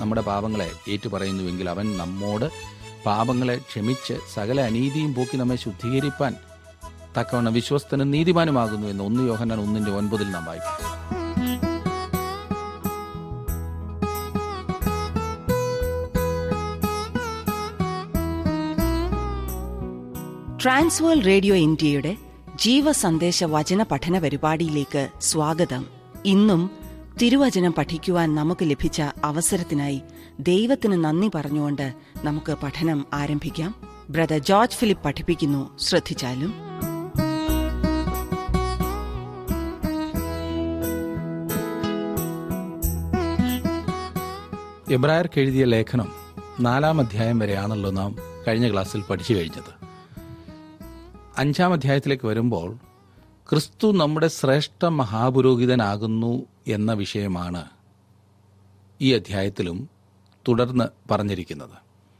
നമ്മുടെ പാപങ്ങളെ ഏറ്റുപറയുന്നുവെങ്കിൽ അവൻ നമ്മോട് പാപങ്ങളെ ക്ഷമിച്ച് സകല അനീതിയും പോക്കി നമ്മെ ശുദ്ധീകരിപ്പാൻ തക്കവണ്ണം വിശ്വസ്തനും നീതിമാനുമാകുന്നു എന്ന് ഒന്ന് യോഹന്നാൻ ഒന്നിന്റെ ഒൻപതിൽ നാം വായിക്കും ട്രാൻസ്വേൾ റേഡിയോ ഇന്ത്യയുടെ ജീവസന്ദേശ വചന പഠന പരിപാടിയിലേക്ക് സ്വാഗതം ഇന്നും തിരുവചനം പഠിക്കുവാൻ നമുക്ക് ലഭിച്ച അവസരത്തിനായി ദൈവത്തിന് നന്ദി പറഞ്ഞുകൊണ്ട് നമുക്ക് പഠനം ആരംഭിക്കാം ബ്രദർ ജോർജ് ഫിലിപ്പ് പഠിപ്പിക്കുന്നു ശ്രദ്ധിച്ചാലും എബ്രായർക്ക് എഴുതിയ ലേഖനം നാലാം അധ്യായം വരെയാണല്ലോ നാം കഴിഞ്ഞ ക്ലാസ്സിൽ പഠിച്ചു കഴിഞ്ഞത് അഞ്ചാം അധ്യായത്തിലേക്ക് വരുമ്പോൾ ക്രിസ്തു നമ്മുടെ ശ്രേഷ്ഠ മഹാപുരോഹിതനാകുന്നു എന്ന വിഷയമാണ് ഈ അധ്യായത്തിലും തുടർന്ന് പറഞ്ഞിരിക്കുന്നത്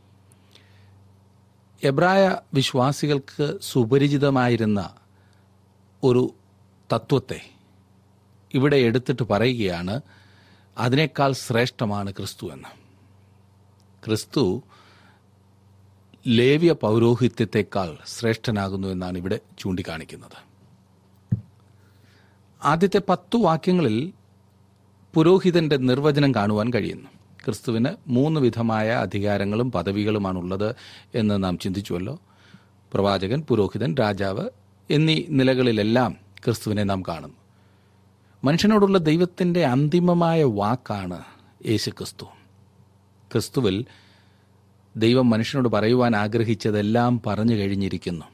എബ്രായ വിശ്വാസികൾക്ക് സുപരിചിതമായിരുന്ന ഒരു തത്വത്തെ ഇവിടെ എടുത്തിട്ട് പറയുകയാണ് അതിനേക്കാൾ ശ്രേഷ്ഠമാണ് ക്രിസ്തു എന്ന് ക്രിസ്തു ലേവ്യ പൗരോഹിത്യത്തെക്കാൾ ശ്രേഷ്ഠനാകുന്നു എന്നാണ് ഇവിടെ ചൂണ്ടിക്കാണിക്കുന്നത് ആദ്യത്തെ പത്തു വാക്യങ്ങളിൽ പുരോഹിതന്റെ നിർവചനം കാണുവാൻ കഴിയുന്നു ക്രിസ്തുവിന് മൂന്ന് വിധമായ അധികാരങ്ങളും പദവികളുമാണുള്ളത് എന്ന് നാം ചിന്തിച്ചുവല്ലോ പ്രവാചകൻ പുരോഹിതൻ രാജാവ് എന്നീ നിലകളിലെല്ലാം ക്രിസ്തുവിനെ നാം കാണുന്നു മനുഷ്യനോടുള്ള ദൈവത്തിന്റെ അന്തിമമായ വാക്കാണ് യേശു ക്രിസ്തു ക്രിസ്തുവിൽ ദൈവം മനുഷ്യനോട് പറയുവാൻ ആഗ്രഹിച്ചതെല്ലാം പറഞ്ഞു കഴിഞ്ഞിരിക്കുന്നു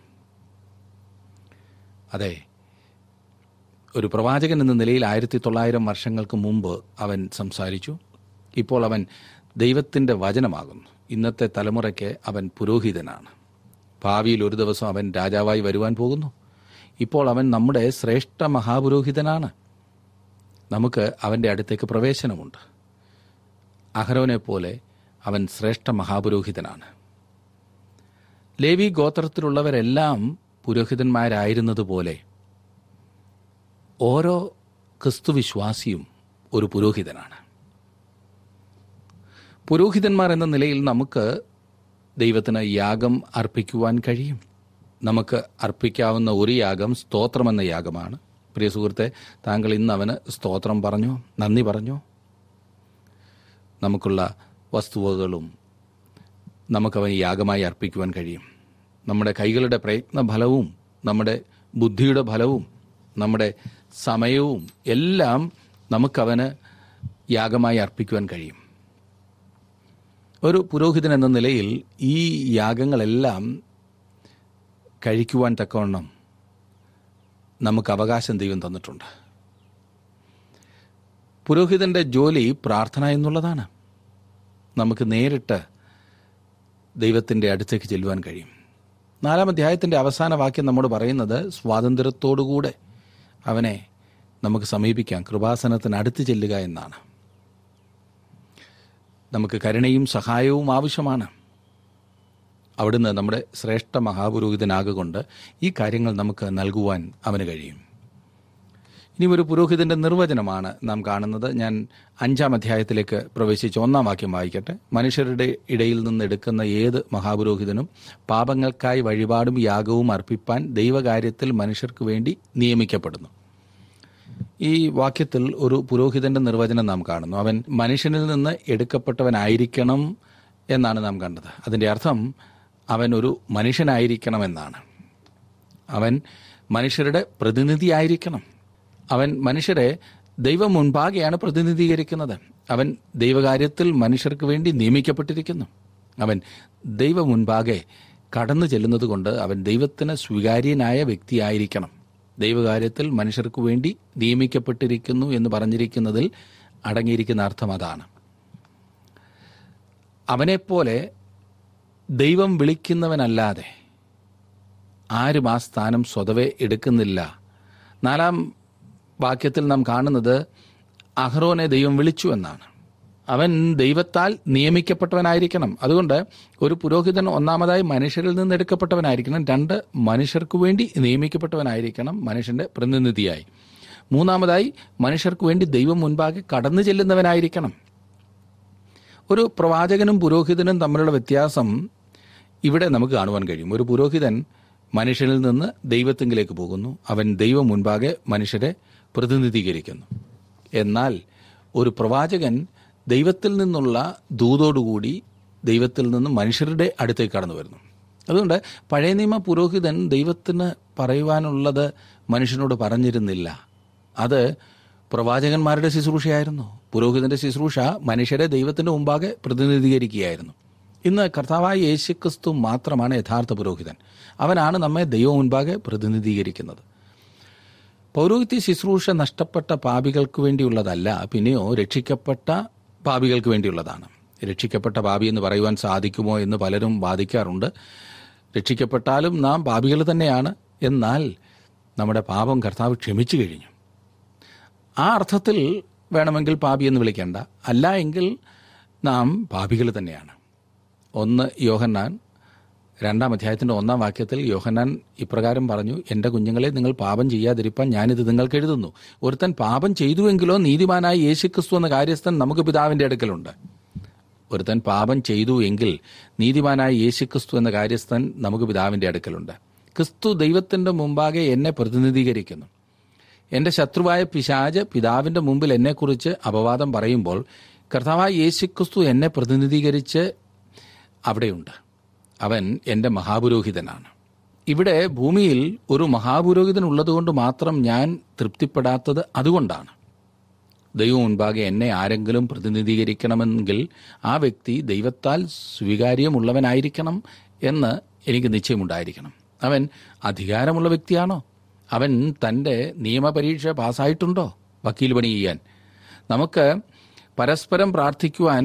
അതെ ഒരു പ്രവാചകൻ എന്ന നിലയിൽ ആയിരത്തി തൊള്ളായിരം വർഷങ്ങൾക്ക് മുമ്പ് അവൻ സംസാരിച്ചു ഇപ്പോൾ അവൻ ദൈവത്തിന്റെ വചനമാകുന്നു ഇന്നത്തെ തലമുറയ്ക്ക് അവൻ പുരോഹിതനാണ് ഭാവിയിൽ ഒരു ദിവസം അവൻ രാജാവായി വരുവാൻ പോകുന്നു ഇപ്പോൾ അവൻ നമ്മുടെ ശ്രേഷ്ഠ മഹാപുരോഹിതനാണ് നമുക്ക് അവന്റെ അടുത്തേക്ക് പ്രവേശനമുണ്ട് അഹരോനെ പോലെ അവൻ ശ്രേഷ്ഠ മഹാപുരോഹിതനാണ് ലേവി ഗോത്രത്തിലുള്ളവരെല്ലാം പുരോഹിതന്മാരായിരുന്നതുപോലെ ഓരോ ക്രിസ്തുവിശ്വാസിയും ഒരു പുരോഹിതനാണ് പുരോഹിതന്മാർ എന്ന നിലയിൽ നമുക്ക് ദൈവത്തിന് യാഗം അർപ്പിക്കുവാൻ കഴിയും നമുക്ക് അർപ്പിക്കാവുന്ന ഒരു യാഗം സ്തോത്രം എന്ന യാഗമാണ് പ്രിയ സുഹൃത്തെ താങ്കൾ ഇന്ന് അവന് സ്തോത്രം പറഞ്ഞോ നന്ദി പറഞ്ഞോ നമുക്കുള്ള വസ്തുവകളും നമുക്കവന് യാഗമായി അർപ്പിക്കുവാൻ കഴിയും നമ്മുടെ കൈകളുടെ പ്രയത്ന ഫലവും നമ്മുടെ ബുദ്ധിയുടെ ഫലവും നമ്മുടെ സമയവും എല്ലാം നമുക്കവന് യാഗമായി അർപ്പിക്കുവാൻ കഴിയും ഒരു പുരോഹിതൻ എന്ന നിലയിൽ ഈ യാഗങ്ങളെല്ലാം കഴിക്കുവാൻ തക്കവണ്ണം നമുക്ക് അവകാശം ദൈവം തന്നിട്ടുണ്ട് പുരോഹിതന്റെ ജോലി പ്രാർത്ഥന എന്നുള്ളതാണ് നമുക്ക് നേരിട്ട് ദൈവത്തിന്റെ അടുത്തേക്ക് ചെല്ലുവാൻ കഴിയും നാലാം അധ്യായത്തിന്റെ അവസാന വാക്യം നമ്മോട് പറയുന്നത് സ്വാതന്ത്ര്യത്തോടുകൂടെ അവനെ നമുക്ക് സമീപിക്കാം കൃപാസനത്തിന് അടുത്ത് ചെല്ലുക എന്നാണ് നമുക്ക് കരുണയും സഹായവും ആവശ്യമാണ് അവിടുന്ന് നമ്മുടെ ശ്രേഷ്ഠ മഹാപുരോഹിതനാകൊണ്ട് ഈ കാര്യങ്ങൾ നമുക്ക് നൽകുവാൻ അവന് കഴിയും ഇനി ഒരു പുരോഹിതന്റെ നിർവചനമാണ് നാം കാണുന്നത് ഞാൻ അഞ്ചാം അധ്യായത്തിലേക്ക് പ്രവേശിച്ച് ഒന്നാം വാക്യം വായിക്കട്ടെ മനുഷ്യരുടെ ഇടയിൽ നിന്ന് എടുക്കുന്ന ഏത് മഹാപുരോഹിതനും പാപങ്ങൾക്കായി വഴിപാടും യാഗവും അർപ്പിപ്പാൻ ദൈവകാര്യത്തിൽ മനുഷ്യർക്ക് വേണ്ടി നിയമിക്കപ്പെടുന്നു ഈ വാക്യത്തിൽ ഒരു പുരോഹിതന്റെ നിർവചനം നാം കാണുന്നു അവൻ മനുഷ്യനിൽ നിന്ന് എടുക്കപ്പെട്ടവനായിരിക്കണം എന്നാണ് നാം കണ്ടത് അതിന്റെ അർത്ഥം അവൻ ഒരു മനുഷ്യനായിരിക്കണമെന്നാണ് അവൻ മനുഷ്യരുടെ പ്രതിനിധിയായിരിക്കണം അവൻ മനുഷ്യരെ ദൈവം മുൻപാകെയാണ് പ്രതിനിധീകരിക്കുന്നത് അവൻ ദൈവകാര്യത്തിൽ മനുഷ്യർക്ക് വേണ്ടി നിയമിക്കപ്പെട്ടിരിക്കുന്നു അവൻ ദൈവം മുൻപാകെ കടന്നു ചെല്ലുന്നത് കൊണ്ട് അവൻ ദൈവത്തിന് സ്വീകാര്യനായ വ്യക്തിയായിരിക്കണം ദൈവകാര്യത്തിൽ മനുഷ്യർക്ക് വേണ്ടി നിയമിക്കപ്പെട്ടിരിക്കുന്നു എന്ന് പറഞ്ഞിരിക്കുന്നതിൽ അടങ്ങിയിരിക്കുന്ന അർത്ഥം അതാണ് അവനെപ്പോലെ ദൈവം വിളിക്കുന്നവനല്ലാതെ ആരും ആ സ്ഥാനം സ്വതവേ എടുക്കുന്നില്ല നാലാം വാക്യത്തിൽ നാം കാണുന്നത് അഹ്റോനെ ദൈവം വിളിച്ചു എന്നാണ് അവൻ ദൈവത്താൽ നിയമിക്കപ്പെട്ടവനായിരിക്കണം അതുകൊണ്ട് ഒരു പുരോഹിതൻ ഒന്നാമതായി മനുഷ്യരിൽ നിന്ന് എടുക്കപ്പെട്ടവനായിരിക്കണം രണ്ട് മനുഷ്യർക്ക് വേണ്ടി നിയമിക്കപ്പെട്ടവനായിരിക്കണം മനുഷ്യന്റെ പ്രതിനിധിയായി മൂന്നാമതായി മനുഷ്യർക്ക് വേണ്ടി ദൈവം മുൻപാകെ കടന്നു ചെല്ലുന്നവനായിരിക്കണം ഒരു പ്രവാചകനും പുരോഹിതനും തമ്മിലുള്ള വ്യത്യാസം ഇവിടെ നമുക്ക് കാണുവാൻ കഴിയും ഒരു പുരോഹിതൻ മനുഷ്യനിൽ നിന്ന് ദൈവത്തിങ്കിലേക്ക് പോകുന്നു അവൻ ദൈവം മുൻപാകെ മനുഷ്യരെ പ്രതിനിധീകരിക്കുന്നു എന്നാൽ ഒരു പ്രവാചകൻ ദൈവത്തിൽ നിന്നുള്ള ദൂതോടുകൂടി ദൈവത്തിൽ നിന്ന് മനുഷ്യരുടെ അടുത്തേക്ക് കടന്നു വരുന്നു അതുകൊണ്ട് പഴയ നിയമ പുരോഹിതൻ ദൈവത്തിന് പറയുവാനുള്ളത് മനുഷ്യനോട് പറഞ്ഞിരുന്നില്ല അത് പ്രവാചകന്മാരുടെ ശുശ്രൂഷയായിരുന്നു പുരോഹിതന്റെ ശുശ്രൂഷ മനുഷ്യരെ ദൈവത്തിന്റെ മുമ്പാകെ പ്രതിനിധീകരിക്കുകയായിരുന്നു ഇന്ന് കർത്താവായ യേശുക്രിസ്തു മാത്രമാണ് യഥാർത്ഥ പുരോഹിതൻ അവനാണ് നമ്മെ ദൈവം മുൻപാകെ പ്രതിനിധീകരിക്കുന്നത് പൗരോഹിത്യ ശുശ്രൂഷ നഷ്ടപ്പെട്ട പാപികൾക്ക് വേണ്ടിയുള്ളതല്ല പിന്നെയോ രക്ഷിക്കപ്പെട്ട പാപികൾക്ക് വേണ്ടിയുള്ളതാണ് രക്ഷിക്കപ്പെട്ട പാപി എന്ന് പറയുവാൻ സാധിക്കുമോ എന്ന് പലരും വാദിക്കാറുണ്ട് രക്ഷിക്കപ്പെട്ടാലും നാം പാപികൾ തന്നെയാണ് എന്നാൽ നമ്മുടെ പാപം കർത്താവ് ക്ഷമിച്ചു കഴിഞ്ഞു ആ അർത്ഥത്തിൽ വേണമെങ്കിൽ പാപി എന്ന് വിളിക്കേണ്ട അല്ല എങ്കിൽ നാം പാപികൾ തന്നെയാണ് ഒന്ന് യോഹന്നാൻ രണ്ടാം അധ്യായത്തിന്റെ ഒന്നാം വാക്യത്തിൽ യോഹന്നാൻ ഇപ്രകാരം പറഞ്ഞു എന്റെ കുഞ്ഞുങ്ങളെ നിങ്ങൾ പാപം ചെയ്യാതിരിപ്പാൻ ഞാനിത് നിങ്ങൾക്ക് എഴുതുന്നു ഒരുത്തൻ പാപം ചെയ്തുവെങ്കിലോ നീതിമാനായ യേശുക്രിസ്തു എന്ന കാര്യസ്ഥൻ നമുക്ക് പിതാവിന്റെ അടുക്കലുണ്ട് ഒരുത്തൻ പാപം ചെയ്തു എങ്കിൽ നീതിമാനായ യേശുക്രിസ്തു എന്ന കാര്യസ്ഥൻ നമുക്ക് പിതാവിന്റെ അടുക്കലുണ്ട് ക്രിസ്തു ദൈവത്തിന്റെ മുമ്പാകെ എന്നെ പ്രതിനിധീകരിക്കുന്നു എന്റെ ശത്രുവായ പിശാജ് പിതാവിന്റെ മുമ്പിൽ എന്നെക്കുറിച്ച് അപവാദം പറയുമ്പോൾ കർത്താവായ യേശുക്രിസ്തു എന്നെ പ്രതിനിധീകരിച്ച് അവിടെയുണ്ട് അവൻ എൻ്റെ മഹാപുരോഹിതനാണ് ഇവിടെ ഭൂമിയിൽ ഒരു മഹാപുരോഹിതൻ ഉള്ളതുകൊണ്ട് മാത്രം ഞാൻ തൃപ്തിപ്പെടാത്തത് അതുകൊണ്ടാണ് ദൈവം മുൻപാകെ എന്നെ ആരെങ്കിലും പ്രതിനിധീകരിക്കണമെങ്കിൽ ആ വ്യക്തി ദൈവത്താൽ സ്വീകാര്യമുള്ളവനായിരിക്കണം എന്ന് എനിക്ക് നിശ്ചയമുണ്ടായിരിക്കണം അവൻ അധികാരമുള്ള വ്യക്തിയാണോ അവൻ തൻ്റെ നിയമപരീക്ഷ പാസ്സായിട്ടുണ്ടോ വക്കീൽ പണി ചെയ്യാൻ നമുക്ക് പരസ്പരം പ്രാർത്ഥിക്കുവാൻ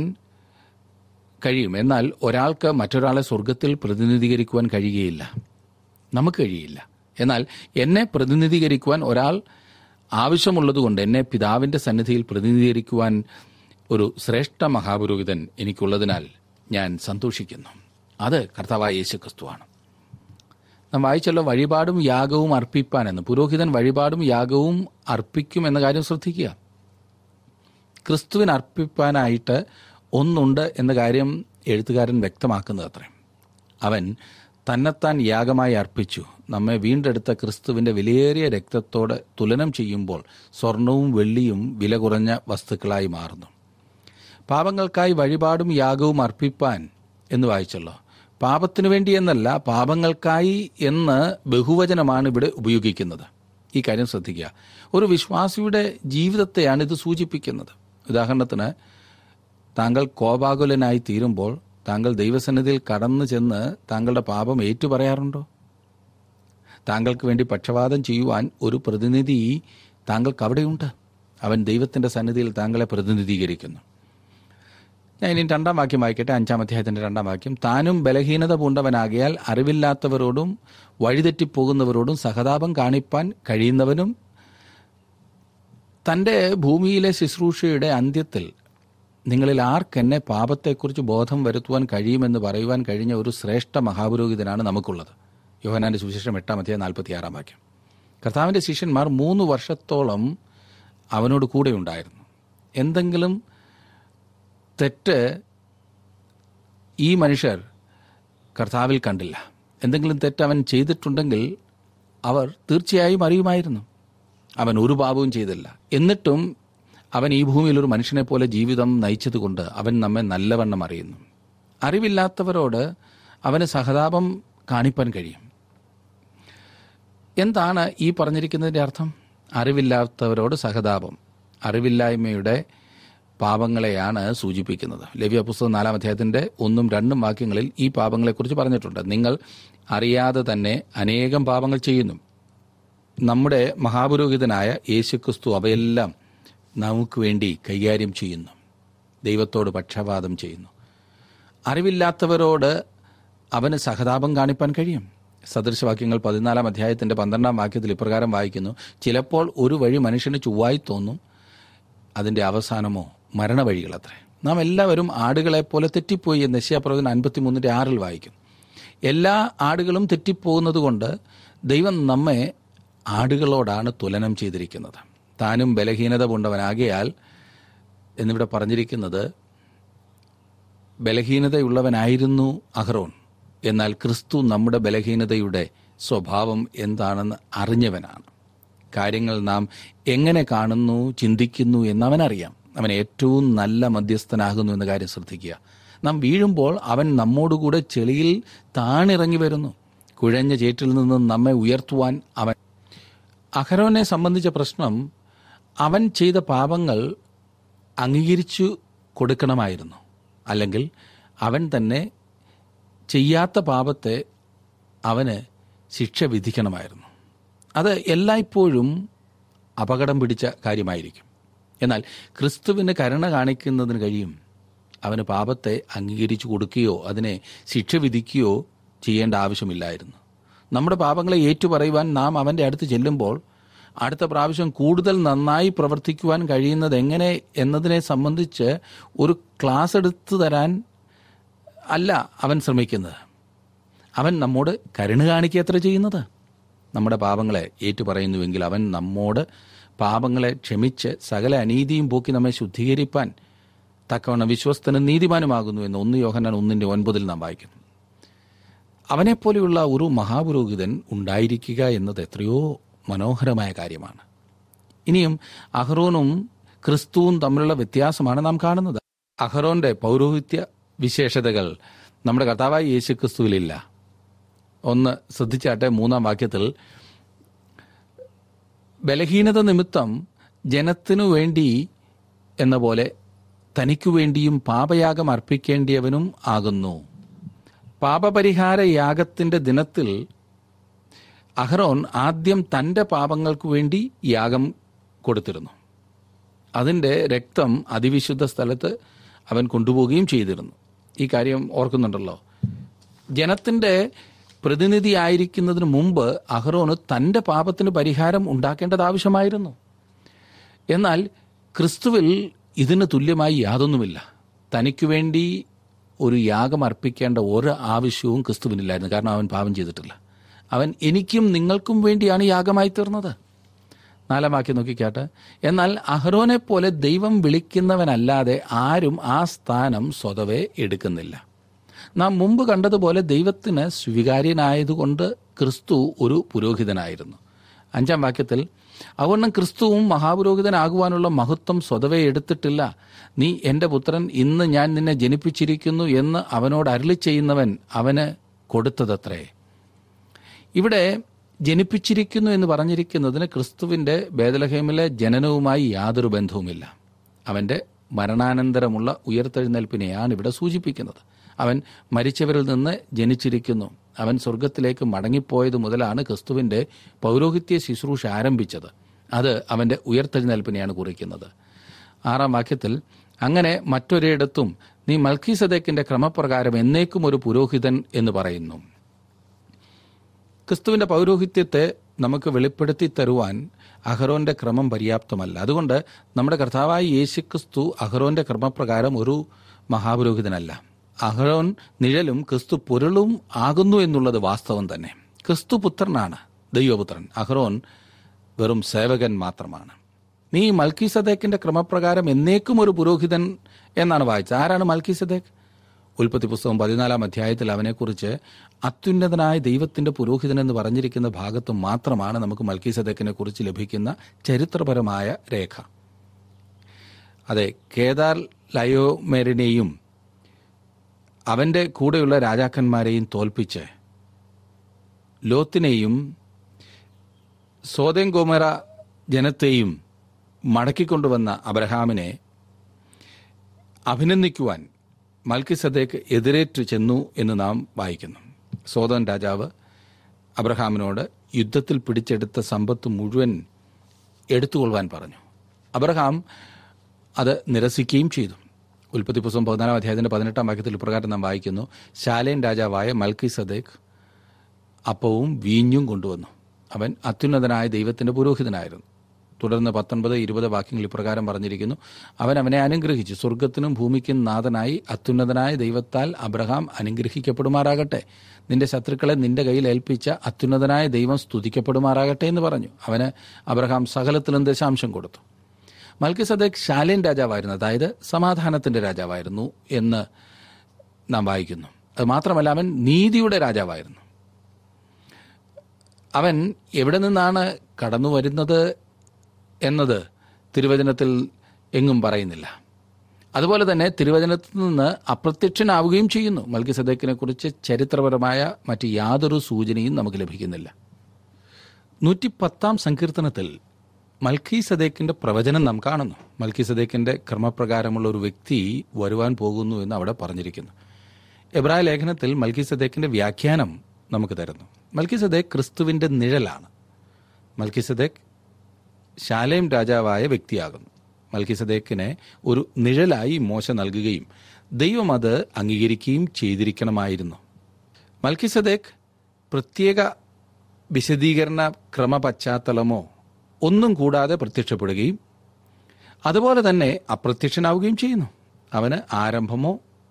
കഴിയും എന്നാൽ ഒരാൾക്ക് മറ്റൊരാളെ സ്വർഗത്തിൽ പ്രതിനിധീകരിക്കുവാൻ കഴിയുകയില്ല നമുക്ക് കഴിയില്ല എന്നാൽ എന്നെ പ്രതിനിധീകരിക്കുവാൻ ഒരാൾ ആവശ്യമുള്ളതുകൊണ്ട് എന്നെ പിതാവിന്റെ സന്നിധിയിൽ പ്രതിനിധീകരിക്കുവാൻ ഒരു ശ്രേഷ്ഠ മഹാപുരോഹിതൻ എനിക്കുള്ളതിനാൽ ഞാൻ സന്തോഷിക്കുന്നു അത് കർത്താവായ യേശു ക്രിസ്തുവാണ് നാം വായിച്ചല്ലോ വഴിപാടും യാഗവും അർപ്പിപ്പാൻ എന്ന് പുരോഹിതൻ വഴിപാടും യാഗവും അർപ്പിക്കും എന്ന കാര്യം ശ്രദ്ധിക്കുക ക്രിസ്തുവിന് അർപ്പിപ്പാനായിട്ട് ഒന്നുണ്ട് എന്ന കാര്യം എഴുത്തുകാരൻ വ്യക്തമാക്കുന്നത് അത്രേ അവൻ തന്നെത്താൻ യാഗമായി അർപ്പിച്ചു നമ്മെ വീണ്ടെടുത്ത ക്രിസ്തുവിന്റെ വിലയേറിയ രക്തത്തോട് തുലനം ചെയ്യുമ്പോൾ സ്വർണവും വെള്ളിയും വില കുറഞ്ഞ വസ്തുക്കളായി മാറുന്നു പാപങ്ങൾക്കായി വഴിപാടും യാഗവും അർപ്പിപ്പാൻ എന്ന് വായിച്ചല്ലോ പാപത്തിനു വേണ്ടി എന്നല്ല പാപങ്ങൾക്കായി എന്ന് ബഹുവചനമാണ് ഇവിടെ ഉപയോഗിക്കുന്നത് ഈ കാര്യം ശ്രദ്ധിക്കുക ഒരു വിശ്വാസിയുടെ ജീവിതത്തെയാണ് ഇത് സൂചിപ്പിക്കുന്നത് ഉദാഹരണത്തിന് താങ്കൾ കോപാകുലനായി തീരുമ്പോൾ താങ്കൾ ദൈവസന്നിധിയിൽ കടന്നു ചെന്ന് താങ്കളുടെ പാപം ഏറ്റുപറയാറുണ്ടോ താങ്കൾക്ക് വേണ്ടി പക്ഷപാതം ചെയ്യുവാൻ ഒരു പ്രതിനിധി താങ്കൾക്ക് അവിടെയുണ്ട് അവൻ ദൈവത്തിന്റെ സന്നിധിയിൽ താങ്കളെ പ്രതിനിധീകരിക്കുന്നു ഞാൻ ഇനി രണ്ടാം വാക്യം വായിക്കട്ടെ അഞ്ചാം അധ്യായത്തിന്റെ രണ്ടാം വാക്യം താനും ബലഹീനത പൂണ്ടവനാകിയാൽ അറിവില്ലാത്തവരോടും വഴിതെറ്റിപ്പോകുന്നവരോടും സഹതാപം കാണിപ്പാൻ കഴിയുന്നവനും തന്റെ ഭൂമിയിലെ ശുശ്രൂഷയുടെ അന്ത്യത്തിൽ നിങ്ങളിൽ ആർക്കെന്നെ പാപത്തെക്കുറിച്ച് ബോധം വരുത്തുവാൻ കഴിയുമെന്ന് പറയുവാൻ കഴിഞ്ഞ ഒരു ശ്രേഷ്ഠ മഹാപുരോഹിതനാണ് നമുക്കുള്ളത് യോഹനാന്റെ സുവിശേഷം എട്ടാം അധ്യായം നാൽപ്പത്തിയാറാം വാക്യം കർത്താവിന്റെ ശിഷ്യന്മാർ മൂന്ന് വർഷത്തോളം അവനോട് കൂടെ ഉണ്ടായിരുന്നു എന്തെങ്കിലും തെറ്റ് ഈ മനുഷ്യർ കർത്താവിൽ കണ്ടില്ല എന്തെങ്കിലും തെറ്റ് അവൻ ചെയ്തിട്ടുണ്ടെങ്കിൽ അവർ തീർച്ചയായും അറിയുമായിരുന്നു അവൻ ഒരു പാപവും ചെയ്തില്ല എന്നിട്ടും അവൻ ഈ ഭൂമിയിൽ ഒരു മനുഷ്യനെ പോലെ ജീവിതം നയിച്ചതുകൊണ്ട് അവൻ നമ്മെ നല്ലവണ്ണം അറിയുന്നു അറിവില്ലാത്തവരോട് അവന് സഹതാപം കാണിപ്പാൻ കഴിയും എന്താണ് ഈ പറഞ്ഞിരിക്കുന്നതിന്റെ അർത്ഥം അറിവില്ലാത്തവരോട് സഹതാപം അറിവില്ലായ്മയുടെ പാപങ്ങളെയാണ് സൂചിപ്പിക്കുന്നത് ലവ്യ പുസ്തകം നാലാം അധ്യായത്തിന്റെ ഒന്നും രണ്ടും വാക്യങ്ങളിൽ ഈ പാപങ്ങളെക്കുറിച്ച് പറഞ്ഞിട്ടുണ്ട് നിങ്ങൾ അറിയാതെ തന്നെ അനേകം പാപങ്ങൾ ചെയ്യുന്നു നമ്മുടെ മഹാപുരോഹിതനായ യേശുക്രിസ്തു അവയെല്ലാം നമുക്ക് വേണ്ടി കൈകാര്യം ചെയ്യുന്നു ദൈവത്തോട് പക്ഷപാതം ചെയ്യുന്നു അറിവില്ലാത്തവരോട് അവന് സഹതാപം കാണിപ്പാൻ കഴിയും സദൃശവാക്യങ്ങൾ പതിനാലാം അധ്യായത്തിന്റെ പന്ത്രണ്ടാം വാക്യത്തിൽ ഇപ്രകാരം വായിക്കുന്നു ചിലപ്പോൾ ഒരു വഴി മനുഷ്യന് ചൊവ്വായി തോന്നും അതിന്റെ അവസാനമോ മരണവഴികളത്രേ നാം എല്ലാവരും ആടുകളെ പോലെ തെറ്റിപ്പോയി എന്ന് യശ്യാപ്രവചനം അൻപത്തിമൂന്നിന്റെ ആറിൽ വായിക്കും എല്ലാ ആടുകളും തെറ്റിപ്പോകുന്നത് കൊണ്ട് ദൈവം നമ്മെ ആടുകളോടാണ് തുലനം ചെയ്തിരിക്കുന്നത് താനും ബലഹീനത കൊണ്ടവനാകിയാൽ എന്നിവിടെ പറഞ്ഞിരിക്കുന്നത് ബലഹീനതയുള്ളവനായിരുന്നു അഹ്റോൻ എന്നാൽ ക്രിസ്തു നമ്മുടെ ബലഹീനതയുടെ സ്വഭാവം എന്താണെന്ന് അറിഞ്ഞവനാണ് കാര്യങ്ങൾ നാം എങ്ങനെ കാണുന്നു ചിന്തിക്കുന്നു എന്ന് അവനറിയാം അവൻ ഏറ്റവും നല്ല മധ്യസ്ഥനാകുന്നു എന്ന കാര്യം ശ്രദ്ധിക്കുക നാം വീഴുമ്പോൾ അവൻ നമ്മോടുകൂടെ ചെളിയിൽ താണിറങ്ങി വരുന്നു കുഴഞ്ഞ ചേറ്റിൽ നിന്ന് നമ്മെ ഉയർത്തുവാൻ അവൻ അഹരോനെ സംബന്ധിച്ച പ്രശ്നം അവൻ ചെയ്ത പാപങ്ങൾ അംഗീകരിച്ചു കൊടുക്കണമായിരുന്നു അല്ലെങ്കിൽ അവൻ തന്നെ ചെയ്യാത്ത പാപത്തെ അവന് ശിക്ഷ വിധിക്കണമായിരുന്നു അത് എല്ലായ്പ്പോഴും അപകടം പിടിച്ച കാര്യമായിരിക്കും എന്നാൽ ക്രിസ്തുവിന് കരുണ കാണിക്കുന്നതിന് കഴിയും അവന് പാപത്തെ അംഗീകരിച്ചു കൊടുക്കുകയോ അതിനെ ശിക്ഷ വിധിക്കുകയോ ചെയ്യേണ്ട ആവശ്യമില്ലായിരുന്നു നമ്മുടെ പാപങ്ങളെ ഏറ്റുപറയുവാൻ നാം അവൻ്റെ അടുത്ത് ചെല്ലുമ്പോൾ അടുത്ത പ്രാവശ്യം കൂടുതൽ നന്നായി പ്രവർത്തിക്കുവാൻ കഴിയുന്നത് എങ്ങനെ എന്നതിനെ സംബന്ധിച്ച് ഒരു ക്ലാസ് എടുത്തു തരാൻ അല്ല അവൻ ശ്രമിക്കുന്നത് അവൻ നമ്മോട് കരുണ കാണിക്കുക എത്ര ചെയ്യുന്നത് നമ്മുടെ പാപങ്ങളെ ഏറ്റുപറയുന്നുവെങ്കിൽ അവൻ നമ്മോട് പാപങ്ങളെ ക്ഷമിച്ച് സകല അനീതിയും പോക്കി നമ്മെ ശുദ്ധീകരിപ്പാൻ തക്കവണ്ണം വിശ്വസ്തനും നീതിമാനുമാകുന്നു എന്ന് ഒന്ന് യോഹന്നാൻ ഒന്നിന്റെ ഒൻപതിൽ നാം വായിക്കുന്നു അവനെപ്പോലെയുള്ള ഒരു മഹാപുരോഹിതൻ ഉണ്ടായിരിക്കുക എന്നത് എത്രയോ മനോഹരമായ കാര്യമാണ് ഇനിയും അഹ്റോനും ക്രിസ്തുവും തമ്മിലുള്ള വ്യത്യാസമാണ് നാം കാണുന്നത് അഹ്റോന്റെ പൗരോഹിത്യ വിശേഷതകൾ നമ്മുടെ കർത്താവായ യേശു ക്രിസ്തുവിലില്ല ഒന്ന് ശ്രദ്ധിച്ചാട്ടെ മൂന്നാം വാക്യത്തിൽ ബലഹീനത നിമിത്തം ജനത്തിനു വേണ്ടി എന്ന പോലെ തനിക്കു വേണ്ടിയും പാപയാഗം അർപ്പിക്കേണ്ടിയവനും ആകുന്നു പാപപരിഹാര യാഗത്തിന്റെ ദിനത്തിൽ അഹ്റോൻ ആദ്യം തന്റെ പാപങ്ങൾക്കു വേണ്ടി യാഗം കൊടുത്തിരുന്നു അതിന്റെ രക്തം അതിവിശുദ്ധ സ്ഥലത്ത് അവൻ കൊണ്ടുപോവുകയും ചെയ്തിരുന്നു ഈ കാര്യം ഓർക്കുന്നുണ്ടല്ലോ ജനത്തിന്റെ പ്രതിനിധി ആയിരിക്കുന്നതിന് മുമ്പ് അഹ്റോന് തന്റെ പാപത്തിന് പരിഹാരം ഉണ്ടാക്കേണ്ടത് ആവശ്യമായിരുന്നു എന്നാൽ ക്രിസ്തുവിൽ ഇതിന് തുല്യമായി യാതൊന്നുമില്ല തനിക്കു വേണ്ടി ഒരു യാഗം അർപ്പിക്കേണ്ട ഒരു ആവശ്യവും ക്രിസ്തുവിനില്ലായിരുന്നു കാരണം അവൻ പാപം ചെയ്തിട്ടില്ല അവൻ എനിക്കും നിങ്ങൾക്കും വേണ്ടിയാണ് യാഗമായി തീർന്നത് നാലാം വാക്യം നോക്കിക്കാട്ടെ എന്നാൽ അഹ്റോനെ പോലെ ദൈവം വിളിക്കുന്നവനല്ലാതെ ആരും ആ സ്ഥാനം സ്വതവേ എടുക്കുന്നില്ല നാം മുമ്പ് കണ്ടതുപോലെ ദൈവത്തിന് സ്വീകാര്യനായതുകൊണ്ട് ക്രിസ്തു ഒരു പുരോഹിതനായിരുന്നു അഞ്ചാം വാക്യത്തിൽ അതുകൊണ്ട് ക്രിസ്തുവും മഹാപുരോഹിതനാകുവാനുള്ള മഹത്വം സ്വതവേ എടുത്തിട്ടില്ല നീ എൻ്റെ പുത്രൻ ഇന്ന് ഞാൻ നിന്നെ ജനിപ്പിച്ചിരിക്കുന്നു എന്ന് അവനോട് അരളി ചെയ്യുന്നവൻ അവന് കൊടുത്തതത്രേ ഇവിടെ ജനിപ്പിച്ചിരിക്കുന്നു എന്ന് പറഞ്ഞിരിക്കുന്നതിന് ക്രിസ്തുവിന്റെ ബേദലഹേമിലെ ജനനവുമായി യാതൊരു ബന്ധവുമില്ല അവന്റെ മരണാനന്തരമുള്ള ഉയർത്തെഴുന്നേൽപ്പിനെയാണ് ഇവിടെ സൂചിപ്പിക്കുന്നത് അവൻ മരിച്ചവരിൽ നിന്ന് ജനിച്ചിരിക്കുന്നു അവൻ സ്വർഗത്തിലേക്ക് മടങ്ങിപ്പോയത് മുതലാണ് ക്രിസ്തുവിന്റെ പൗരോഹിത്യ ശുശ്രൂഷ ആരംഭിച്ചത് അത് അവന്റെ ഉയർത്തെഴുന്നേൽപ്പിനെയാണ് കുറിക്കുന്നത് ആറാം വാക്യത്തിൽ അങ്ങനെ മറ്റൊരിടത്തും നീ മൽക്കീസദേക്കിന്റെ ക്രമപ്രകാരം എന്നേക്കും ഒരു പുരോഹിതൻ എന്ന് പറയുന്നു ക്രിസ്തുവിന്റെ പൗരോഹിത്യത്തെ നമുക്ക് വെളിപ്പെടുത്തി തരുവാൻ അഹ്റോന്റെ ക്രമം പര്യാപ്തമല്ല അതുകൊണ്ട് നമ്മുടെ കർത്താവായ യേശു ക്രിസ്തു അഹ്റോന്റെ ക്രമപ്രകാരം ഒരു മഹാപുരോഹിതനല്ല അഹ്റോൻ നിഴലും ക്രിസ്തു പൊരുളും ആകുന്നു എന്നുള്ളത് വാസ്തവം തന്നെ ക്രിസ്തു പുത്രനാണ് ദൈവപുത്രൻ അഹ്റോൻ വെറും സേവകൻ മാത്രമാണ് നീ മൽക്കിസദേക്കിന്റെ ക്രമപ്രകാരം എന്നേക്കും ഒരു പുരോഹിതൻ എന്നാണ് വായിച്ചത് ആരാണ് മൽക്കിസദേക്ക് ഉൽപ്പത്തി പുസ്തകം പതിനാലാം അധ്യായത്തിൽ അവനെക്കുറിച്ച് അത്യുന്നതനായ ദൈവത്തിന്റെ പുരോഹിതൻ എന്ന് പറഞ്ഞിരിക്കുന്ന ഭാഗത്ത് മാത്രമാണ് നമുക്ക് മൽക്കീസദേക്കിനെ കുറിച്ച് ലഭിക്കുന്ന ചരിത്രപരമായ രേഖ അതെ കേദാർ ലയോമേരിനെയും അവന്റെ കൂടെയുള്ള രാജാക്കന്മാരെയും തോൽപ്പിച്ച് ലോത്തിനെയും സോതേം ഗോമറ ജനത്തെയും മടക്കിക്കൊണ്ടുവന്ന അബ്രഹാമിനെ അഭിനന്ദിക്കുവാൻ മൽക്കിസദേക്ക് എതിരേറ്റു ചെന്നു എന്ന് നാം വായിക്കുന്നു സോദൻ രാജാവ് അബ്രഹാമിനോട് യുദ്ധത്തിൽ പിടിച്ചെടുത്ത സമ്പത്ത് മുഴുവൻ എടുത്തുകൊള്ളുവാൻ പറഞ്ഞു അബ്രഹാം അത് നിരസിക്കുകയും ചെയ്തു ഉൽപ്പത്തി പുസ്തകം പതിനാലാം അധ്യായത്തിന്റെ പതിനെട്ടാം വാക്യത്തിൽ ഇപ്രകാരം നാം വായിക്കുന്നു ശാലേൻ രാജാവായ മൽക്കി സദേഖ് അപ്പവും വീഞ്ഞും കൊണ്ടുവന്നു അവൻ അത്യുന്നതനായ ദൈവത്തിന്റെ പുരോഹിതനായിരുന്നു തുടർന്ന് പത്തൊൻപത് ഇരുപത് വാക്യങ്ങൾ ഇപ്രകാരം പറഞ്ഞിരിക്കുന്നു അവൻ അവനെ അനുഗ്രഹിച്ചു സ്വർഗത്തിനും ഭൂമിക്കും നാഥനായി അത്യുന്നതനായ ദൈവത്താൽ അബ്രഹാം അനുഗ്രഹിക്കപ്പെടുമാറാകട്ടെ നിന്റെ ശത്രുക്കളെ നിന്റെ കയ്യിൽ ഏൽപ്പിച്ച അത്യുന്നതനായ ദൈവം സ്തുതിക്കപ്പെടുമാറാകട്ടെ എന്ന് പറഞ്ഞു അവന് അബ്രഹാം സകലത്തിലും ദശാംശം കൊടുത്തു മൽക്കി സദേഖ് ശാലേൻ രാജാവായിരുന്നു അതായത് സമാധാനത്തിന്റെ രാജാവായിരുന്നു എന്ന് നാം വായിക്കുന്നു അത് മാത്രമല്ല അവൻ നീതിയുടെ രാജാവായിരുന്നു അവൻ എവിടെ നിന്നാണ് കടന്നു വരുന്നത് എന്നത് തിരുവചനത്തിൽ എങ്ങും പറയുന്നില്ല അതുപോലെ തന്നെ തിരുവചനത്തിൽ നിന്ന് അപ്രത്യക്ഷനാവുകയും ചെയ്യുന്നു മൽക്കി സദേക്കിനെ കുറിച്ച് ചരിത്രപരമായ മറ്റ് യാതൊരു സൂചനയും നമുക്ക് ലഭിക്കുന്നില്ല നൂറ്റി പത്താം സങ്കീർത്തനത്തിൽ മൽക്കി സദേക്കിന്റെ പ്രവചനം നാം കാണുന്നു മൽക്കി സദേക്കിന്റെ ക്രമപ്രകാരമുള്ള ഒരു വ്യക്തി വരുവാൻ പോകുന്നു എന്ന് അവിടെ പറഞ്ഞിരിക്കുന്നു എബ്രായ ലേഖനത്തിൽ മൽക്കി സദേക്കിന്റെ വ്യാഖ്യാനം നമുക്ക് തരുന്നു മൽക്കി സദേക്ക് ക്രിസ്തുവിന്റെ നിഴലാണ് മൽക്കി സദേക്ക് ശാലേം രാജാവായ വ്യക്തിയാകുന്നു മൽക്കിസദേക്കിനെ ഒരു നിഴലായി മോശ നൽകുകയും ദൈവം അത് അംഗീകരിക്കുകയും ചെയ്തിരിക്കണമായിരുന്നു മൽക്കിസദേക്ക് പ്രത്യേക വിശദീകരണ ക്രമ പശ്ചാത്തലമോ ഒന്നും കൂടാതെ പ്രത്യക്ഷപ്പെടുകയും അതുപോലെ തന്നെ അപ്രത്യക്ഷനാവുകയും ചെയ്യുന്നു അവന് ആരംഭമോ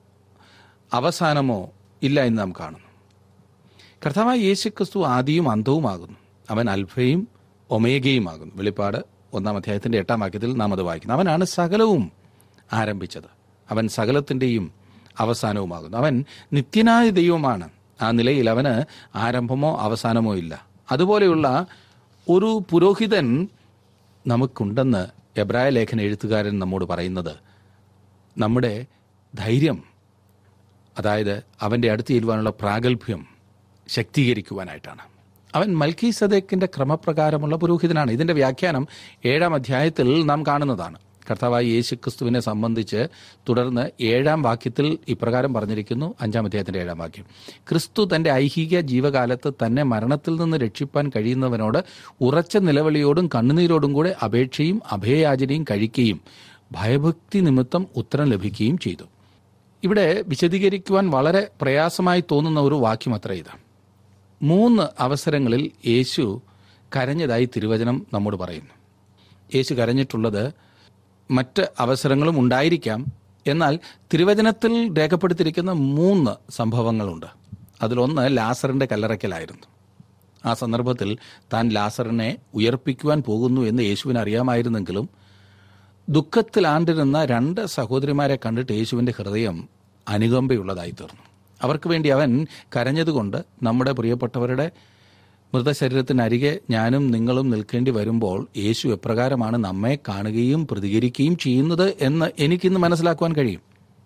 അവസാനമോ ഇല്ല എന്ന് നാം കാണുന്നു കർത്താവായ യേശുക്രിസ്തു ആദിയും അന്തവുമാകുന്നു അവൻ അൽഫയും ഒമേഗയുമാകുന്നു വെളിപ്പാട് ഒന്നാം അധ്യായത്തിന്റെ എട്ടാം വാക്യത്തിൽ നാം അത് വായിക്കുന്നു അവനാണ് സകലവും ആരംഭിച്ചത് അവൻ സകലത്തിന്റെയും അവസാനവുമാകുന്നു അവൻ നിത്യനായ ദൈവമാണ് ആ നിലയിൽ അവന് ആരംഭമോ അവസാനമോ ഇല്ല അതുപോലെയുള്ള ഒരു പുരോഹിതൻ നമുക്കുണ്ടെന്ന് എബ്രായ ലേഖന എഴുത്തുകാരൻ നമ്മോട് പറയുന്നത് നമ്മുടെ ധൈര്യം അതായത് അവൻ്റെ അടുത്ത് ചെല്ലുവാനുള്ള പ്രാഗൽഭ്യം ശക്തീകരിക്കുവാനായിട്ടാണ് അവൻ മൽക്കി സദേക്കിന്റെ ക്രമപ്രകാരമുള്ള പുരോഹിതനാണ് ഇതിന്റെ വ്യാഖ്യാനം ഏഴാം അധ്യായത്തിൽ നാം കാണുന്നതാണ് കർത്താവായ യേശു ക്രിസ്തുവിനെ സംബന്ധിച്ച് തുടർന്ന് ഏഴാം വാക്യത്തിൽ ഇപ്രകാരം പറഞ്ഞിരിക്കുന്നു അഞ്ചാം അധ്യായത്തിന്റെ ഏഴാം വാക്യം ക്രിസ്തു തന്റെ ഐഹിക ജീവകാലത്ത് തന്നെ മരണത്തിൽ നിന്ന് രക്ഷിപ്പാൻ കഴിയുന്നവനോട് ഉറച്ച നിലവിളിയോടും കണ്ണുനീരോടും കൂടെ അപേക്ഷയും അഭയയാചനയും കഴിക്കുകയും ഭയഭക്തി നിമിത്തം ഉത്തരം ലഭിക്കുകയും ചെയ്തു ഇവിടെ വിശദീകരിക്കുവാൻ വളരെ പ്രയാസമായി തോന്നുന്ന ഒരു വാക്യം അത്ര ഇത് മൂന്ന് അവസരങ്ങളിൽ യേശു കരഞ്ഞതായി തിരുവചനം നമ്മോട് പറയുന്നു യേശു കരഞ്ഞിട്ടുള്ളത് മറ്റ് അവസരങ്ങളും ഉണ്ടായിരിക്കാം എന്നാൽ തിരുവചനത്തിൽ രേഖപ്പെടുത്തിയിരിക്കുന്ന മൂന്ന് സംഭവങ്ങളുണ്ട് അതിലൊന്ന് ലാസറിന്റെ കല്ലറയ്ക്കലായിരുന്നു ആ സന്ദർഭത്തിൽ താൻ ലാസറിനെ ഉയർപ്പിക്കുവാൻ പോകുന്നു എന്ന് യേശുവിന് അറിയാമായിരുന്നെങ്കിലും ദുഃഖത്തിൽ ആണ്ടിരുന്ന രണ്ട് സഹോദരിമാരെ കണ്ടിട്ട് യേശുവിന്റെ ഹൃദയം അനുകമ്പയുള്ളതായി തീർന്നു അവർക്ക് വേണ്ടി അവൻ കരഞ്ഞതുകൊണ്ട് നമ്മുടെ പ്രിയപ്പെട്ടവരുടെ മൃതശരീരത്തിനരികെ ഞാനും നിങ്ങളും നിൽക്കേണ്ടി വരുമ്പോൾ യേശു എപ്രകാരമാണ് നമ്മെ കാണുകയും പ്രതികരിക്കുകയും ചെയ്യുന്നത് എന്ന് എനിക്കിന്ന് മനസ്സിലാക്കുവാൻ കഴിയും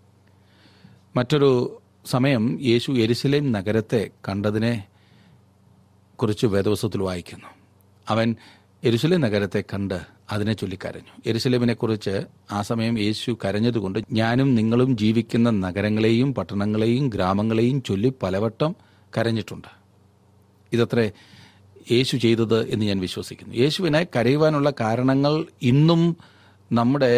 മറ്റൊരു സമയം യേശു എരുസലേം നഗരത്തെ കണ്ടതിനെ കുറിച്ച് വേദവസത്തിൽ വായിക്കുന്നു അവൻ എരുസലേം നഗരത്തെ കണ്ട് അതിനെ ചൊല്ലിക്കരഞ്ഞു എരുസലേമിനെ കുറിച്ച് ആ സമയം യേശു കരഞ്ഞതുകൊണ്ട് ഞാനും നിങ്ങളും ജീവിക്കുന്ന നഗരങ്ങളെയും പട്ടണങ്ങളെയും ഗ്രാമങ്ങളെയും ചൊല്ലി പലവട്ടം കരഞ്ഞിട്ടുണ്ട് ഇതത്രേ യേശു ചെയ്തത് എന്ന് ഞാൻ വിശ്വസിക്കുന്നു യേശുവിനെ കരയുവാനുള്ള കാരണങ്ങൾ ഇന്നും നമ്മുടെ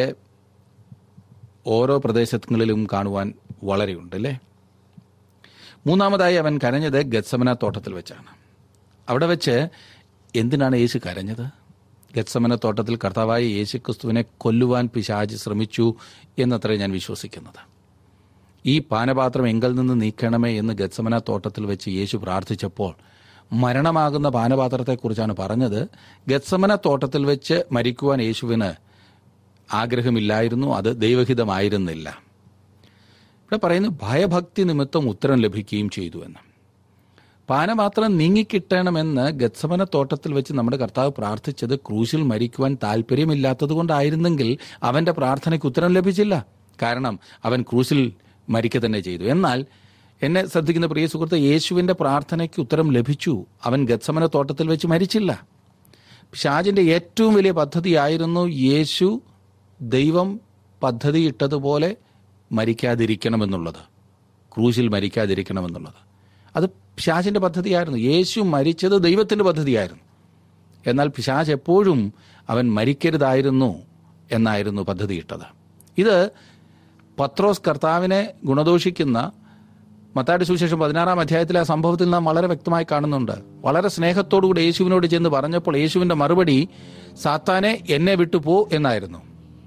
ഓരോ പ്രദേശങ്ങളിലും കാണുവാൻ വളരെയുണ്ട് അല്ലേ മൂന്നാമതായി അവൻ കരഞ്ഞത് ഗത്സമന തോട്ടത്തിൽ വെച്ചാണ് അവിടെ വെച്ച് എന്തിനാണ് യേശു കരഞ്ഞത് ഗത്സമന തോട്ടത്തിൽ കർത്താവായ യേശു ക്രിസ്തുവിനെ കൊല്ലുവാൻ പിശാജ് ശ്രമിച്ചു എന്നത്രേ ഞാൻ വിശ്വസിക്കുന്നത് ഈ പാനപാത്രം എങ്കിൽ നിന്ന് നീക്കണമേ എന്ന് ഗത്സമന തോട്ടത്തിൽ വെച്ച് യേശു പ്രാർത്ഥിച്ചപ്പോൾ മരണമാകുന്ന പാനപാത്രത്തെക്കുറിച്ചാണ് പറഞ്ഞത് ഗത്സമന തോട്ടത്തിൽ വെച്ച് മരിക്കുവാൻ യേശുവിന് ആഗ്രഹമില്ലായിരുന്നു അത് ദൈവഹിതമായിരുന്നില്ല ഇവിടെ പറയുന്നു ഭയഭക്തി നിമിത്തം ഉത്തരം ലഭിക്കുകയും ചെയ്തു എന്ന് പാനപാത്രം നീങ്ങിക്കിട്ടണമെന്ന് ഗത്സമന തോട്ടത്തിൽ വെച്ച് നമ്മുടെ കർത്താവ് പ്രാർത്ഥിച്ചത് ക്രൂശിൽ മരിക്കുവാൻ താല്പര്യമില്ലാത്തത് കൊണ്ടായിരുന്നെങ്കിൽ അവന്റെ പ്രാർത്ഥനയ്ക്ക് ഉത്തരം ലഭിച്ചില്ല കാരണം അവൻ ക്രൂശിൽ മരിക്കുക തന്നെ ചെയ്തു എന്നാൽ എന്നെ ശ്രദ്ധിക്കുന്ന പ്രിയ സുഹൃത്ത് യേശുവിന്റെ പ്രാർത്ഥനയ്ക്ക് ഉത്തരം ലഭിച്ചു അവൻ ഗത്സമന തോട്ടത്തിൽ വെച്ച് മരിച്ചില്ല ഷാജിന്റെ ഏറ്റവും വലിയ പദ്ധതിയായിരുന്നു യേശു ദൈവം പദ്ധതിയിട്ടതുപോലെ മരിക്കാതിരിക്കണമെന്നുള്ളത് ക്രൂശിൽ മരിക്കാതിരിക്കണമെന്നുള്ളത് അത് പിശാചിന്റെ പദ്ധതിയായിരുന്നു യേശു മരിച്ചത് ദൈവത്തിന്റെ പദ്ധതിയായിരുന്നു എന്നാൽ പിശാച് എപ്പോഴും അവൻ മരിക്കരുതായിരുന്നു എന്നായിരുന്നു പദ്ധതിയിട്ടത് ഇത് പത്രോസ് കർത്താവിനെ ഗുണദോഷിക്കുന്ന മത്താടി സുവിശേഷം പതിനാറാം അധ്യായത്തിലെ ആ സംഭവത്തിൽ നാം വളരെ വ്യക്തമായി കാണുന്നുണ്ട് വളരെ സ്നേഹത്തോടുകൂടി യേശുവിനോട് ചെന്ന് പറഞ്ഞപ്പോൾ യേശുവിന്റെ മറുപടി സാത്താനെ എന്നെ വിട്ടുപോ എന്നായിരുന്നു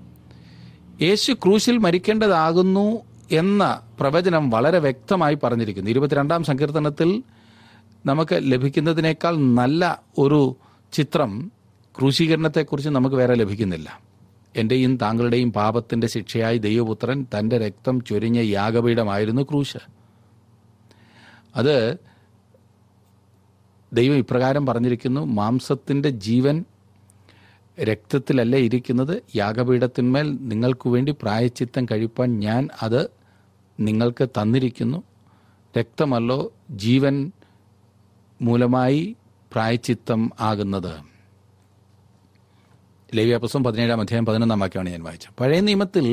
യേശു ക്രൂശിൽ മരിക്കേണ്ടതാകുന്നു എന്ന പ്രവചനം വളരെ വ്യക്തമായി പറഞ്ഞിരിക്കുന്നു ഇരുപത്തിരണ്ടാം സങ്കീർത്തനത്തിൽ നമുക്ക് ലഭിക്കുന്നതിനേക്കാൾ നല്ല ഒരു ചിത്രം ക്രൂശീകരണത്തെക്കുറിച്ച് നമുക്ക് വേറെ ലഭിക്കുന്നില്ല എന്റെയും താങ്കളുടെയും പാപത്തിന്റെ ശിക്ഷയായി ദൈവപുത്രൻ തന്റെ രക്തം ചൊരിഞ്ഞ യാഗപീഠമായിരുന്നു ക്രൂശ് അത് ദൈവം ഇപ്രകാരം പറഞ്ഞിരിക്കുന്നു മാംസത്തിന്റെ ജീവൻ രക്തത്തിലല്ല ഇരിക്കുന്നത് യാഗപീഠത്തിന്മേൽ നിങ്ങൾക്ക് വേണ്ടി പ്രായച്ചിത്തം കഴിപ്പാൻ ഞാൻ അത് നിങ്ങൾക്ക് തന്നിരിക്കുന്നു രക്തമല്ലോ ജീവൻ മൂലമായി പ്രായച്ചിത്തം ആകുന്നത് ലേവ്യാപുസ്തകം പതിനേഴാം അധ്യായം പതിനൊന്നാം വാക്യമാണ് ഞാൻ വായിച്ചത് പഴയ നിയമത്തിൽ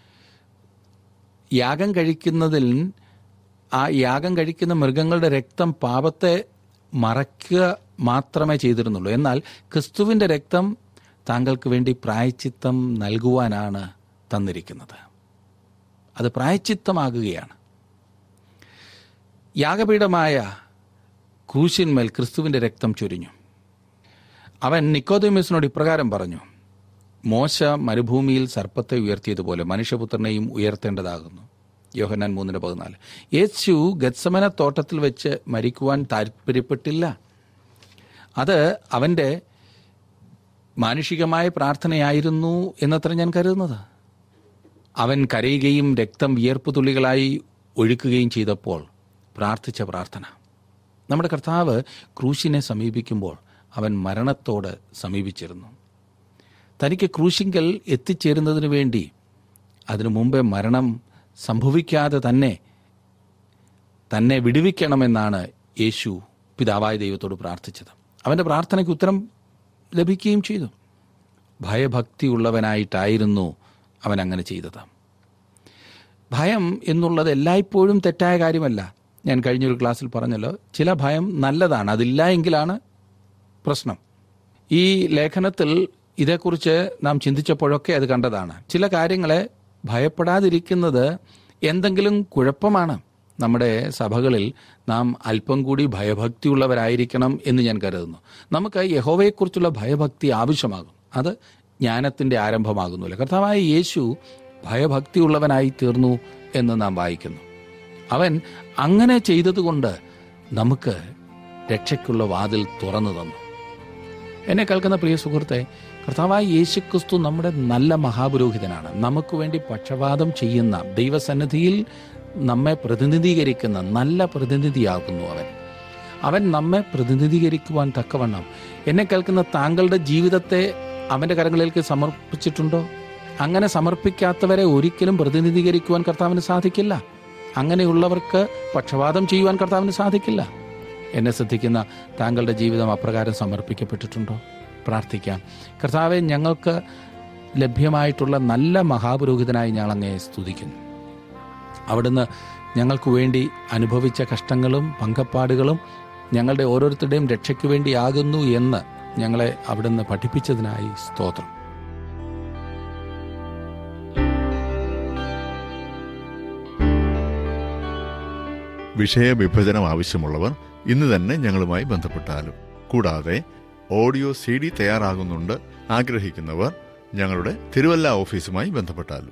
യാഗം കഴിക്കുന്നതിൽ ആ യാഗം കഴിക്കുന്ന മൃഗങ്ങളുടെ രക്തം പാപത്തെ മറയ്ക്കുക മാത്രമേ ചെയ്തിരുന്നുള്ളൂ എന്നാൽ ക്രിസ്തുവിന്റെ രക്തം താങ്കൾക്ക് വേണ്ടി പ്രായച്ചിത്തം നൽകുവാനാണ് തന്നിരിക്കുന്നത് അത് പ്രായച്ചിത്തമാകുകയാണ് യാഗപീഠമായ ക്രൂശിന്മേൽ ക്രിസ്തുവിന്റെ രക്തം ചൊരിഞ്ഞു അവൻ നിക്കോദമീസിനോട് ഇപ്രകാരം പറഞ്ഞു മോശ മരുഭൂമിയിൽ സർപ്പത്തെ ഉയർത്തിയതുപോലെ മനുഷ്യപുത്രനെയും ഉയർത്തേണ്ടതാകുന്നു യോഹന്നാൻ മൂന്നിന് പതിനാല് യേശു ഗത്സമന തോട്ടത്തിൽ വെച്ച് മരിക്കുവാൻ താല്പര്യപ്പെട്ടില്ല അത് അവന്റെ മാനുഷികമായ പ്രാർത്ഥനയായിരുന്നു എന്നത്ര ഞാൻ കരുതുന്നത് അവൻ കരയുകയും രക്തം വിയർപ്പ് തുള്ളികളായി ഒഴുക്കുകയും ചെയ്തപ്പോൾ പ്രാർത്ഥിച്ച പ്രാർത്ഥന നമ്മുടെ കർത്താവ് ക്രൂശിനെ സമീപിക്കുമ്പോൾ അവൻ മരണത്തോട് സമീപിച്ചിരുന്നു തനിക്ക് ക്രൂശിങ്കൽ എത്തിച്ചേരുന്നതിനു വേണ്ടി അതിനു മുമ്പേ മരണം സംഭവിക്കാതെ തന്നെ തന്നെ വിടുവിക്കണമെന്നാണ് യേശു പിതാവായ ദൈവത്തോട് പ്രാർത്ഥിച്ചത് അവന്റെ പ്രാർത്ഥനയ്ക്ക് ഉത്തരം ലഭിക്കുകയും ചെയ്തു ഭയഭക്തിയുള്ളവനായിട്ടായിരുന്നു അവൻ അങ്ങനെ ചെയ്തത് ഭയം എന്നുള്ളത് എല്ലായ്പ്പോഴും തെറ്റായ കാര്യമല്ല ഞാൻ കഴിഞ്ഞൊരു ക്ലാസ്സിൽ പറഞ്ഞല്ലോ ചില ഭയം നല്ലതാണ് അതില്ല എങ്കിലാണ് പ്രശ്നം ഈ ലേഖനത്തിൽ ഇതേക്കുറിച്ച് നാം ചിന്തിച്ചപ്പോഴൊക്കെ അത് കണ്ടതാണ് ചില കാര്യങ്ങളെ ഭയപ്പെടാതിരിക്കുന്നത് എന്തെങ്കിലും കുഴപ്പമാണ് നമ്മുടെ സഭകളിൽ നാം അല്പം കൂടി ഭയഭക്തിയുള്ളവരായിരിക്കണം എന്ന് ഞാൻ കരുതുന്നു നമുക്ക് യഹോവയെക്കുറിച്ചുള്ള ഭയഭക്തി ആവശ്യമാകും അത് ജ്ഞാനത്തിന്റെ ആരംഭമാകുന്നില്ല കർത്താവായ യേശു ഭയഭക്തിയുള്ളവനായി തീർന്നു എന്ന് നാം വായിക്കുന്നു അവൻ അങ്ങനെ ചെയ്തതുകൊണ്ട് നമുക്ക് രക്ഷയ്ക്കുള്ള വാതിൽ തുറന്നു തന്നു എന്നെ കേൾക്കുന്ന പ്രിയ സുഹൃത്തെ കർത്താവായ യേശുക്രിസ്തു നമ്മുടെ നല്ല മഹാപുരോഹിതനാണ് നമുക്ക് വേണ്ടി പക്ഷപാതം ചെയ്യുന്ന ദൈവസന്നിധിയിൽ നമ്മെ പ്രതിനിധീകരിക്കുന്ന നല്ല പ്രതിനിധിയാകുന്നു അവൻ അവൻ നമ്മെ പ്രതിനിധീകരിക്കുവാൻ തക്കവണ്ണം എന്നെ കേൾക്കുന്ന താങ്കളുടെ ജീവിതത്തെ അവന്റെ കരങ്ങളിലേക്ക് സമർപ്പിച്ചിട്ടുണ്ടോ അങ്ങനെ സമർപ്പിക്കാത്തവരെ ഒരിക്കലും പ്രതിനിധീകരിക്കുവാൻ കർത്താവിന് സാധിക്കില്ല അങ്ങനെയുള്ളവർക്ക് പക്ഷപാതം ചെയ്യുവാൻ കർത്താവിന് സാധിക്കില്ല എന്നെ ശ്രദ്ധിക്കുന്ന താങ്കളുടെ ജീവിതം അപ്രകാരം സമർപ്പിക്കപ്പെട്ടിട്ടുണ്ടോ പ്രാർത്ഥിക്കാം കർത്താവെ ഞങ്ങൾക്ക് ലഭ്യമായിട്ടുള്ള നല്ല മഹാപുരോഹിതനായി ഞങ്ങൾ അങ്ങയെ സ്തുതിക്കുന്നു അവിടുന്ന് ഞങ്ങൾക്ക് വേണ്ടി അനുഭവിച്ച കഷ്ടങ്ങളും പങ്കപ്പാടുകളും ഞങ്ങളുടെ ഓരോരുത്തരുടെയും രക്ഷയ്ക്ക് വേണ്ടിയാകുന്നു എന്ന് ഞങ്ങളെ അവിടുന്ന് പഠിപ്പിച്ചതിനായി സ്തോത്രം വിഷയവിഭജനം ആവശ്യമുള്ളവർ ഇന്ന് തന്നെ ഞങ്ങളുമായി ബന്ധപ്പെട്ടാലും കൂടാതെ ഓഡിയോ സി ഡി തയ്യാറാകുന്നുണ്ട് ആഗ്രഹിക്കുന്നവർ ഞങ്ങളുടെ തിരുവല്ല ഓഫീസുമായി ബന്ധപ്പെട്ടാലും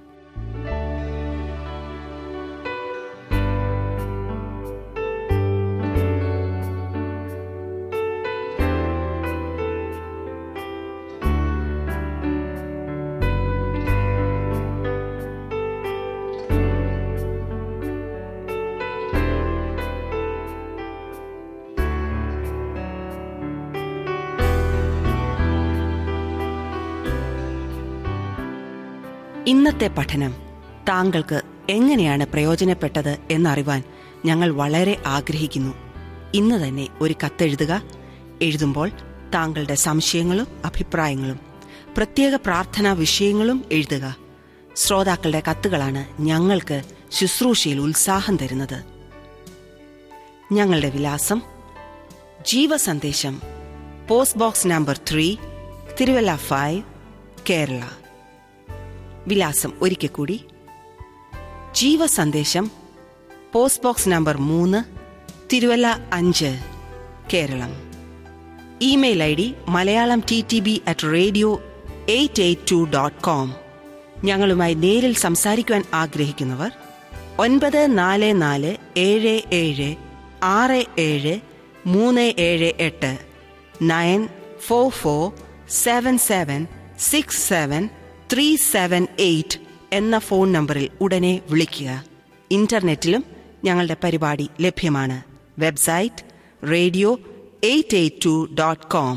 ഇന്നത്തെ പഠനം താങ്കൾക്ക് എങ്ങനെയാണ് പ്രയോജനപ്പെട്ടത് എന്നറിവാൻ ഞങ്ങൾ വളരെ ആഗ്രഹിക്കുന്നു ഇന്ന് തന്നെ ഒരു കത്തെഴുതുക എഴുതുമ്പോൾ താങ്കളുടെ സംശയങ്ങളും അഭിപ്രായങ്ങളും പ്രത്യേക പ്രാർത്ഥനാ വിഷയങ്ങളും എഴുതുക ശ്രോതാക്കളുടെ കത്തുകളാണ് ഞങ്ങൾക്ക് ശുശ്രൂഷയിൽ ഉത്സാഹം തരുന്നത് ഞങ്ങളുടെ വിലാസം Jeevasandesham post box number three Thiruvalla five Kerala വിലാസം ഒരിക്കൽ കൂടി ജീവസന്ദേശം പോസ്റ്റ് ബോക്സ് നമ്പർ മൂന്ന് തിരുവല്ല അഞ്ച് Keralam email I D Malayalam T T B at radio eight eight two dot com ഞങ്ങളുമായി നേരിൽ സംസാരിക്കുവാൻ ആഗ്രഹിക്കുന്നവർ ഒൻപത് നാല് നാല് ഏഴ് ഏഴ് ആറ് ഏഴ് മൂന്ന് ഏഴ് എട്ട് nine four four seven seven six seven three seven eight എന്ന ഫോൺ നമ്പറിൽ ഉടനെ വിളിക്കുക ഇന്റർനെറ്റിലും ഞങ്ങളുടെ പരിപാടി ലഭ്യമാണ് website radio eight eight two dot com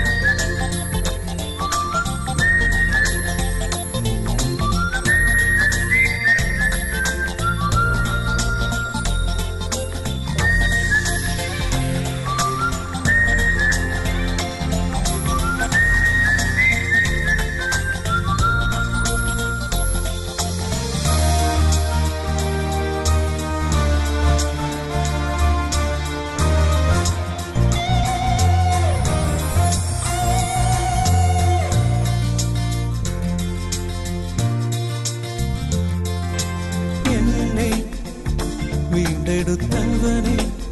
എന്നെ വീണ്ടെടുത്തവനെ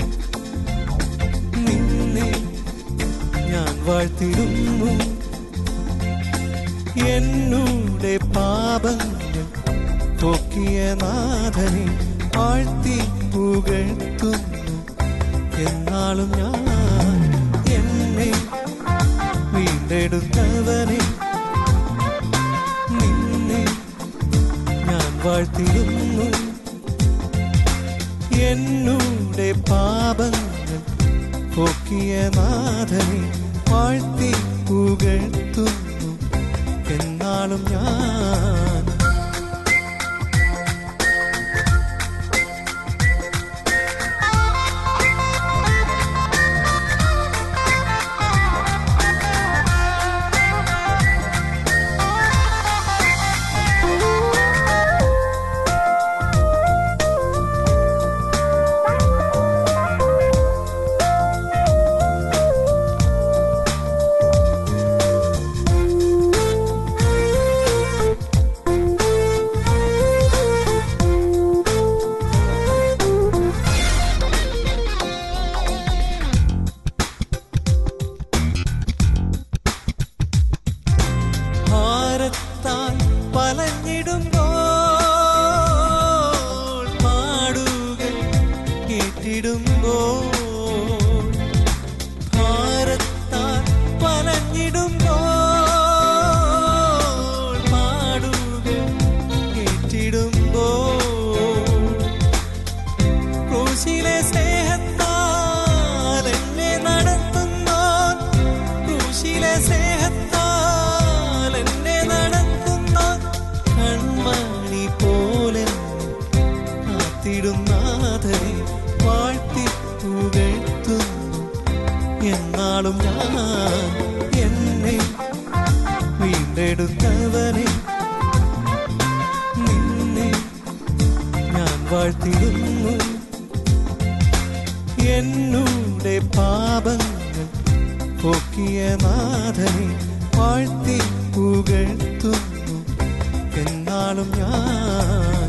നിന്നെ ഞാൻ വാഴ്ത്തിടുന്നു എന്നൂടെ പാപങ്ങൾ പോക്കിയ നാഥനെ വാഴ്ത്തി പുകഴ്ത്തുന്നു എന്നാളും ഞാൻ എന്നെ വീണ്ടെടുത്തവനെ നിന്നെ ഞാൻ വാഴ്ത്തിടുന്നു എന്നൂടെ പാപങ്ങൾ പോക്കിയ നാഥനെ വാഴ്ത്തി പുകഴ്ത്തുന്നു എന്നാളും ഞാൻ ഭാരത്താൽ പലഞ്ഞിടുമ്പോൾ പാടുകൾ കേട്ടിടുമ്പോൾ ഭാരത്താൽ പലഞ്ഞിടുമ്പോൾ പാടുകൾ കേട്ടിടുമ്പോൾ ക്രൂശിലെ സ്നേഹത്താൽ എന്നെ നടത്തുന്നോ ക്രൂശിലെ സ്നേഹത്താൽ എന്നെ നടത്തുന്നോ കൺമണി പോലെ കാത്തിടുന്നാഥനെ വാഴ്ത്തി പുകഴ്ത്തുന്നു എന്നാളും ഞാൻ എന്നെ വീണ്ടെടുത്തവനെ നിന്നെ ഞാൻ വാഴ്ത്തിടുന്നു എന്നൂടെ പാപങ്ങൾ പോക്കിയ നാഥനെ വാഴ്ത്തി പുകഴ്ത്തുന്നു എന്നാളും ഞാൻ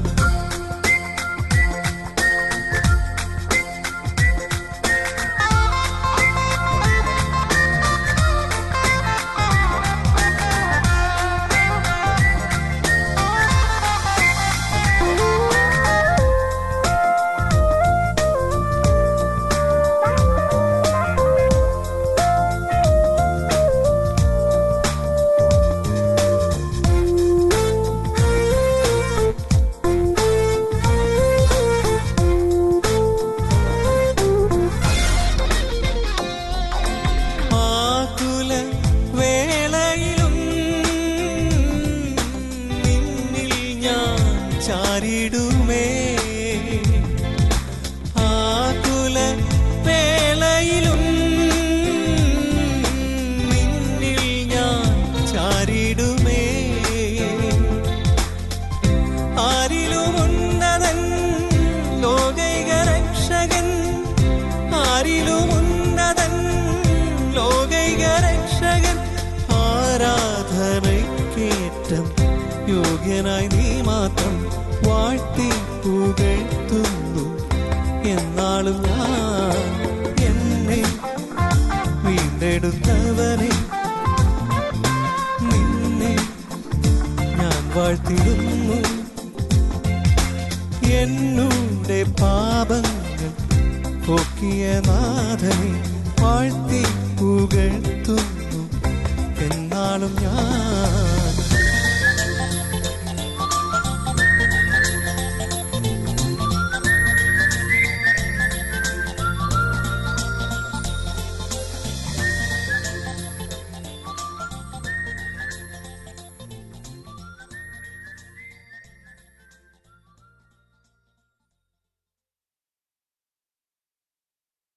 ആകുല വേളയിലും നിന്നിൽ ഞാൻ ചാരിടുമേ ആകുല വേളയിലും നിന്നിൽ ഞാൻ ചാരിടുമേ ആരിലും ഉന്നതൻ ലോകൈക രക്ഷകൻ ആരിലും ഉന്നതൻ ലോകൈക രക്ഷകൻ ആരാധനയ്ക്കേറ്റം യോഗ്യനായി നീ മാത്രം വാഴ്ത്തി പുകഴ്ത്തുന്നു എന്നാളും ഞാൻ എന്നെ വീണ്ടെടുത്തവനെ നിന്നെ ഞാൻ വാഴ്ത്തിടുന്നു എന്നൂടെ പാപങ്ങൾ പോക്കിയ നാഥനെ വാഴ്ത്തി പുകഴ്ത്തുന്നു എന്നാളും ഞാൻ